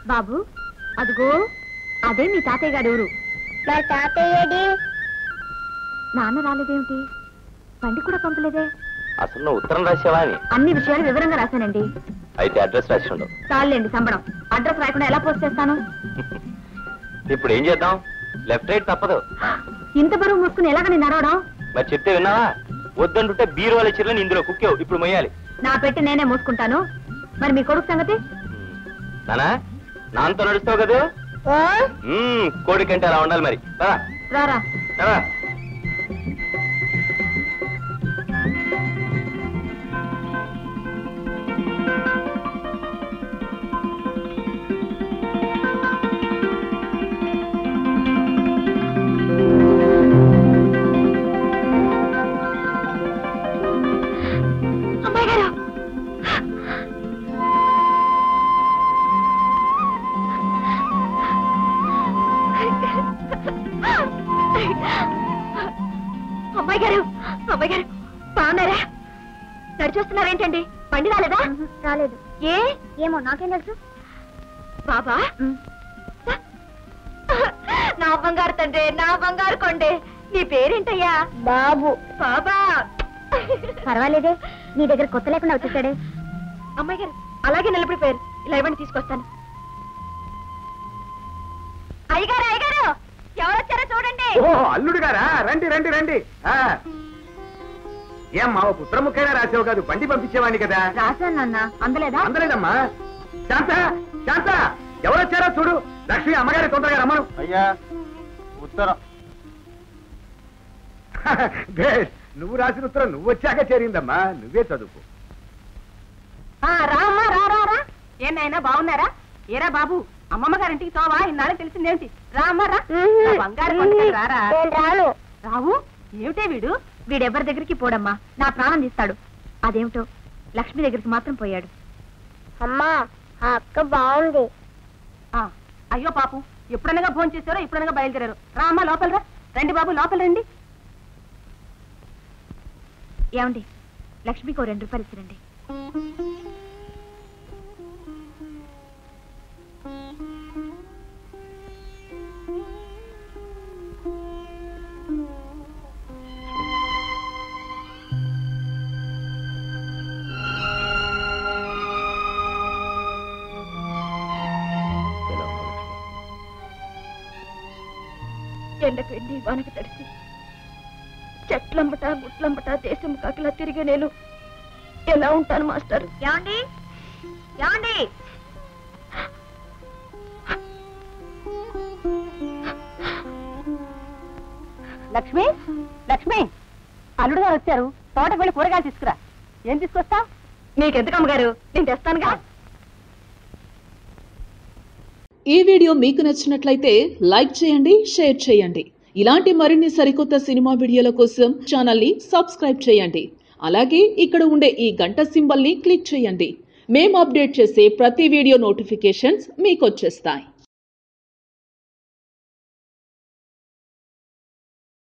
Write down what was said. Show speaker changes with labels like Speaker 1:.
Speaker 1: బాబు అదిగో అదే మీ తాతయ్య గారి ఊరు
Speaker 2: మా తాతయ్యడి
Speaker 1: నాన్న రాలేదేమిటి బండి కూడా పంపలేదే
Speaker 3: అసలు నువ్వు ఉత్తరం రాసావా అని
Speaker 1: అన్ని విషయాలు వివరంగా రాశానండి
Speaker 3: అయితే అడ్రస్ రాసి ఉండవు
Speaker 1: చాలండి సంబడం అడ్రస్ రాయకుండా ఎలా పోస్ట్ చేస్తాను
Speaker 3: ఇప్పుడు ఏం చేద్దాం లెఫ్ట్ రైట్ తప్పదు
Speaker 1: ఇంత బరువు మూసుకుని ఎలాగని నడవడం
Speaker 3: మరి చెప్తే విన్నావా వద్దంటుంటే బీరువాల చీరలను ఇందులో కుక్కావు ఇప్పుడు మొయ్యాలి
Speaker 1: నా పెట్టి నేనే మూసుకుంటాను మరి మీ కొడుకు సంగతి
Speaker 3: నానా నాన్నతో నడుస్తావు కదా
Speaker 2: ఓ
Speaker 3: మ్మ్, కోడి కంటే అలా ఉండాలి మరి పద,
Speaker 1: రారా
Speaker 3: పద.
Speaker 1: అమ్మాయి గారు అమ్మాయి గారు అమ్మాయి గారు బాగున్నారా నడిచొస్తున్నారేంటండి బండి రాలేదా
Speaker 2: రాలేదు
Speaker 1: ఏ
Speaker 2: ఏమో నాకేం తెలుసు
Speaker 1: బాబా నా బంగారు తండ్రి నా బంగారు కొండే నీ పేరేంటయ్యా
Speaker 2: బాబు
Speaker 1: బాబా
Speaker 2: పర్వాలేదే నీ దగ్గర కొత్త లేకుండా వచ్చేసాడే
Speaker 1: అమ్మాయి గారు అలాగే నిలబడిపోయారు ఇలా ఇవ్వండి తీసుకొస్తాను అయ్యగారు అయ్యగారు ఎవరు వచ్చారో చూడండి
Speaker 4: ఓ అల్లుడు గారా రండి రండి రండి ఆ. ఏం మా పుత్రముఖైనా రాసావు కాదు బండి పంపించేవాడిని కదా
Speaker 1: రాశాను నాన్న అందలేదా
Speaker 4: అందలేదమ్మా శాంత శాంత ఎవరొచ్చారో చూడు లక్ష్మి అమ్మగారి తొందరగా రమ్మను
Speaker 3: అయ్యా ఉత్తరం
Speaker 4: భేష్ నువ్వు రాసిన ఉత్తరం నువ్వు వచ్చాక చేరిందమ్మా నువ్వే చదువుకో
Speaker 1: ఆ, రా అమ్మా రా రా రా ఏనాయనా బాగున్నారా ఏరా బాబు అమ్మమ్మ గారింటికి తోవా ఇన్నాళ్ళకి తెలిసిందేమిటి రా అమ్మా రా నా బంగారు కొండకి రారా
Speaker 2: నేను రాను
Speaker 1: రావు ఏమిటే వీడు వీడెవరి దగ్గరికి పోడమ్మా నా ప్రాణం తీస్తాడు అదేమిటో లక్ష్మి దగ్గరికి మాత్రం పోయాడు
Speaker 2: అమ్మా ఆ అక్క బాగుంది
Speaker 1: ఆ, అయ్యో పాపం ఎప్పుడనగా ఫోన్ చేశారో ఎప్పుడనగా బయలుదేరారు రా అమ్మా లోపల రా రండి బాబు లోపల రండి ఏమండి లక్ష్మికి ఓ రెండు రూపాయలు ఇచ్చిరండి ఎండకు ఎండి వానకు తడిసి చెట్లంబట గుట్లంబట దేశం కాకిలా తిరిగే నేను ఎలా ఉంటాను మాస్టర్ ఏమండి ఏమండి లక్ష్మి లక్ష్మి అల్లుడు గారు వచ్చారు తోటకు వెళ్ళి కూరగాయలు తీసుకురా ఏం తీసుకొస్తా నీకెందుకు అమ్మగారు నేను తెస్తానుగా
Speaker 5: ఈ వీడియో మీకు నచ్చినట్లయితే లైక్ చేయండి షేర్ చేయండి ఇలాంటి మరిన్ని సరికొత్త సినిమా వీడియోల కోసం ఛానల్ని సబ్స్క్రైబ్ చేయండి అలాగే ఇక్కడ ఉండే ఈ గంట సింబల్ని క్లిక్ చేయండి మేము అప్డేట్ చేసే ప్రతి వీడియో నోటిఫికేషన్స్ మీకు వచ్చేస్తాయి